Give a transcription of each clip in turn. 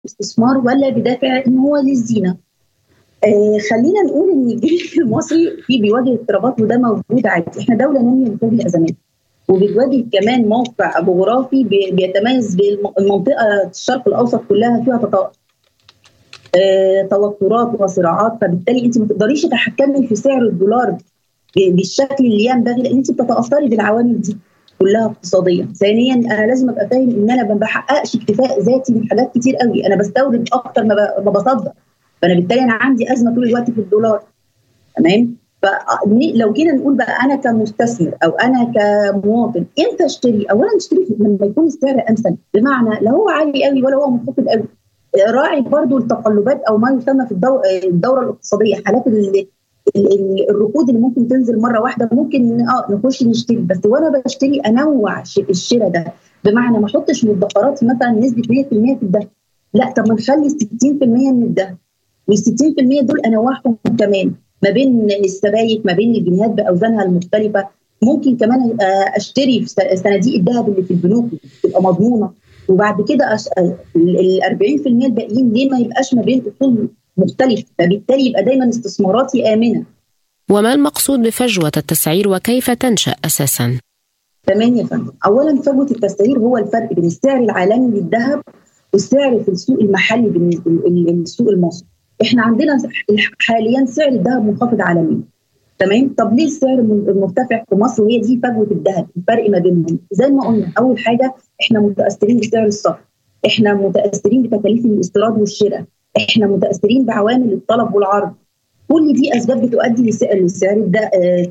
الاستثمار ولا بدافع ان هو للزينه آه خلينا نقول ان الجيش المصري فيه بيواجه اضطرابات وده موجود عادي احنا دوله ناميه بتواجه ازمات وبتواجه كمان موقع جغرافي بيتميز بالمنطقه الشرق الاوسط كلها فيها آه توترات وصراعات فبالتالي انت ما تقدريش تتحكمي في سعر الدولار بالشكل اللي ينبغي لان انت بتتاثري بالعوامل دي كلها اقتصاديا ثانيا انا لازم ابقى فاهم ان انا ما بحققش اكتفاء ذاتي من حاجات كتير قوي انا بستورد اكتر ما بصدر فانا بالتالي انا عندي ازمه طول الوقت في الدولار تمام فلو جينا نقول بقى انا كمستثمر او انا كمواطن امتى اشتري؟ اولا اشتري لما يكون السعر امثل بمعنى لا هو عالي قوي ولا هو منخفض قوي راعي برضو التقلبات او ما يسمى في الدوره الاقتصاديه حالات الركود اللي ممكن تنزل مره واحده ممكن اه نخش نشتري بس وانا بشتري انوع الشراء ده بمعنى ما احطش مدخراتي مثلا نسبه 100% في الذهب لا طب ما نخلي 60% من الذهب وال 60% دول انوعهم كمان ما بين السبائك ما بين الجنيهات باوزانها المختلفه ممكن كمان اشتري في صناديق الذهب اللي في البنوك تبقى مضمونه وبعد كده ال 40% الباقيين ليه ما يبقاش ما بين اصول مختلفه فبالتالي يبقى دايما استثماراتي امنه وما المقصود بفجوه التسعير وكيف تنشا اساسا؟ تمام يا فندم اولا فجوه التسعير هو الفرق بين السعر العالمي للذهب والسعر في السوق المحلي بالنسبه للسوق المصري احنا عندنا حاليا سعر الذهب منخفض عالميا تمام طب ليه السعر مرتفع في مصر وهي دي فجوه الذهب الفرق ما بينهم زي ما قلنا اول حاجه احنا متاثرين بسعر الصرف احنا متاثرين بتكاليف الاستيراد والشراء احنا متاثرين بعوامل الطلب والعرض كل دي اسباب بتؤدي لسعر ده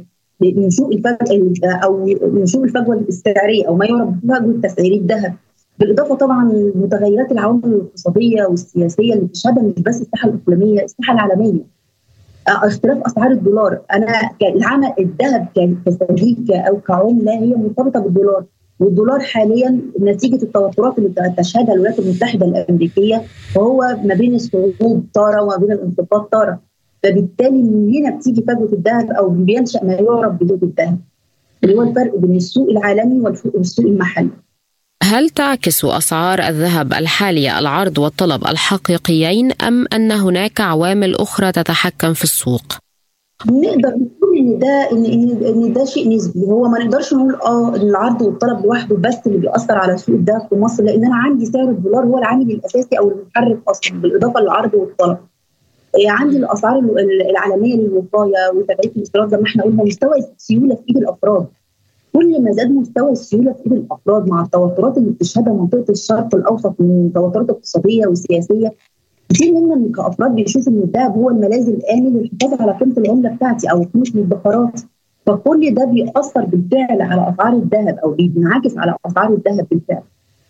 نشوء الفجوه او نشوء الفجوه السعريه او ما يعرف بفجوه تسعير الذهب بالاضافه طبعا لمتغيرات العوامل الاقتصاديه والسياسيه اللي بتشهدها مش بس الساحه الاقليميه الساحه العالميه اختلاف اسعار الدولار انا العمل الذهب كسبيكه او كعمله هي مرتبطه بالدولار والدولار حاليا نتيجه التوترات اللي تشهدها الولايات المتحده الامريكيه وهو ما بين الصعود طاره وما بين الانخفاض طاره فبالتالي من هنا بتيجي فجوه الذهب او بينشا ما يعرف بزوج الذهب اللي هو الفرق بين السوق العالمي والسوق المحلي هل تعكس اسعار الذهب الحاليه العرض والطلب الحقيقيين ام ان هناك عوامل اخرى تتحكم في السوق؟ نقدر نقول ان ده ان ان ده شيء نسبي هو ما نقدرش نقول اه العرض والطلب لوحده بس اللي بيأثر على سوق الذهب في مصر لان انا عندي سعر الدولار هو العامل الاساسي او المحرك اصلا بالاضافه للعرض والطلب. عندي الاسعار العالميه للوقايه وتبعيه الاستيراد زي ما احنا قلنا مستوى السيوله في ايد الافراد. كل ما زاد مستوى السيوله في ايد الافراد مع التوترات اللي بتشهدها منطقه الشرق الاوسط من توترات اقتصاديه وسياسيه كتير منا كافراد بيشوفوا ان الذهب هو الملاذ الامن للحفاظ على قيمه العمله بتاعتي او قيمه مدخراتي فكل ده بيأثر بالفعل على اسعار الذهب او بينعكس على اسعار الذهب بالفعل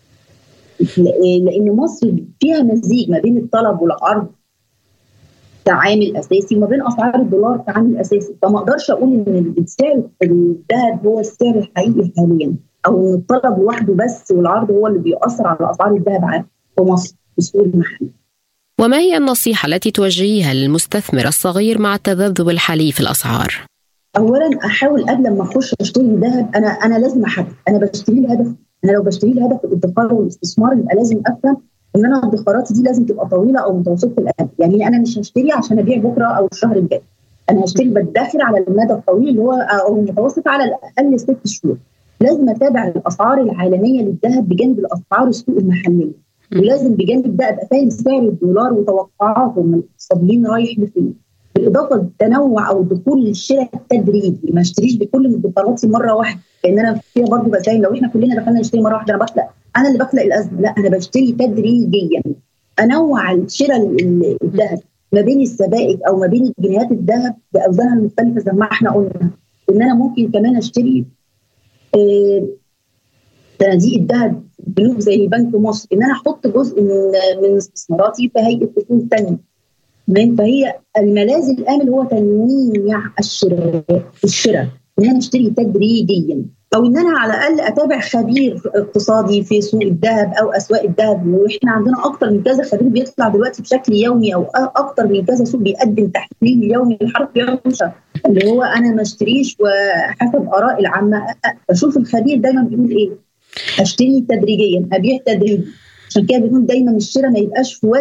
لان مصر فيها مزيج ما بين الطلب والعرض كعامل اساسي وما بين اسعار الدولار كعامل اساسي فما اقدرش اقول ان السعر الذهب هو السعر الحقيقي حاليا او ان الطلب لوحده بس والعرض هو اللي بيأثر على اسعار الذهب في مصر في السوق المحلي وما هي النصيحة التي توجهيها للمستثمر الصغير مع التذبذب الحالي في الأسعار؟ أولا أحاول قبل ما أخش أشتري ذهب أنا أنا لازم أحدد أنا بشتري الهدف أنا لو بشتري الهدف الادخار والاستثمار يبقى لازم أفهم إن أنا ادخاراتي دي لازم تبقى طويلة أو متوسطة الأجل يعني أنا مش هشتري عشان أبيع بكرة أو الشهر الجاي أنا هشتري بدخر على المدى الطويل اللي هو أو المتوسط على الأقل ست شهور لازم أتابع الأسعار العالمية للذهب بجانب الأسعار السوق المحلية ولازم بجانب ده ابقى فاهم سعر الدولار وتوقعاتهم الاقتصاديين رايح لفين بالاضافه للتنوع او دخول الشراء التدريجي ما اشتريش بكل مدخراتي مره واحده لان انا فيها برضه بساهم لو احنا كلنا دخلنا نشتري مره واحده انا بخلق انا اللي بخلق الازمه لا انا بشتري تدريجيا انوع الشراء الذهب ما بين السبائك او ما بين جنيهات الذهب باوزانها المختلفه زي ما احنا قلنا ان انا ممكن كمان اشتري صناديق الذهب بنوك زي بنك مصر ان انا احط جزء من من استثماراتي في هيئه اصول ثانيه فهي الملاذ الامن هو تنويع الشراء الشراء ان انا اشتري تدريجيا او ان انا على الاقل اتابع خبير اقتصادي في سوق الذهب او اسواق الذهب واحنا عندنا اكتر من كذا خبير بيطلع دلوقتي بشكل يومي او اكتر من كذا سوق بيقدم تحليل يومي للحرف يومي اللي هو انا ما اشتريش وحسب اراء العامه بشوف الخبير دايما بيقول ايه اشتري تدريجيا ابيع تدريجي عشان كده بنقول دايما الشراء ما يبقاش في